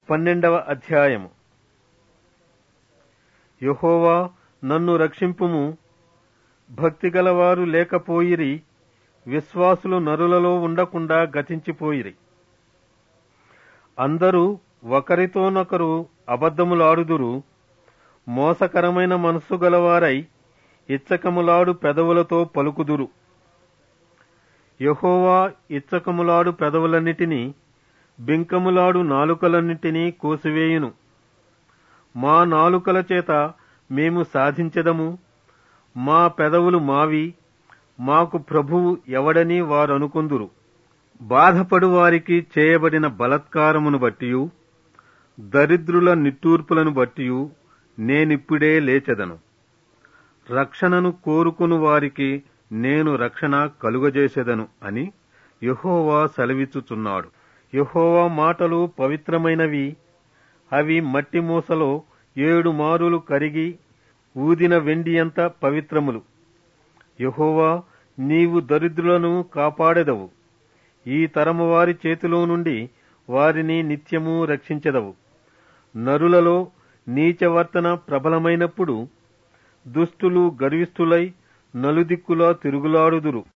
పన్నెండవ అధ్యాయము యహోవా నన్ను రక్షింపుము భక్తి గలవారు లేకపోయిరి విశ్వాసులు నరులలో ఉండకుండా గతించిపోయిరి అందరూ ఒకరితోనొకరు అబద్ధములాడుదురు మోసకరమైన మనస్సు గలవారై ఇచ్చకములాడు పెదవులతో పలుకుదురు యహోవా ఇచ్చకములాడు పెదవులన్నిటినీ బింకములాడు నాలుకలన్నిటినీ కోసివేయును మా నాలుకల చేత మేము సాధించెదము మా పెదవులు మావి మాకు ప్రభువు ఎవడని వారనుకొందురు బాధపడు వారికి చేయబడిన బలత్కారమును బట్టియు దరిద్రుల నిట్టూర్పులను బట్టియు నేనిప్పుడే లేచెదను రక్షణను కోరుకుని వారికి నేను రక్షణ కలుగజేసెదను అని యహోవా సెలవిచ్చుచున్నాడు యహోవా మాటలు పవిత్రమైనవి అవి మట్టి మూసలో ఏడు మారులు కరిగి ఊదిన వెండియంత పవిత్రములు యహోవా నీవు దరిద్రులను కాపాడెదవు ఈ తరము వారి చేతిలో నుండి వారిని నిత్యము రక్షించెదవు నరులలో నీచవర్తన ప్రబలమైనప్పుడు దుష్టులు గర్విష్ఠులై నలుదిక్కులా తిరుగులాడుదురు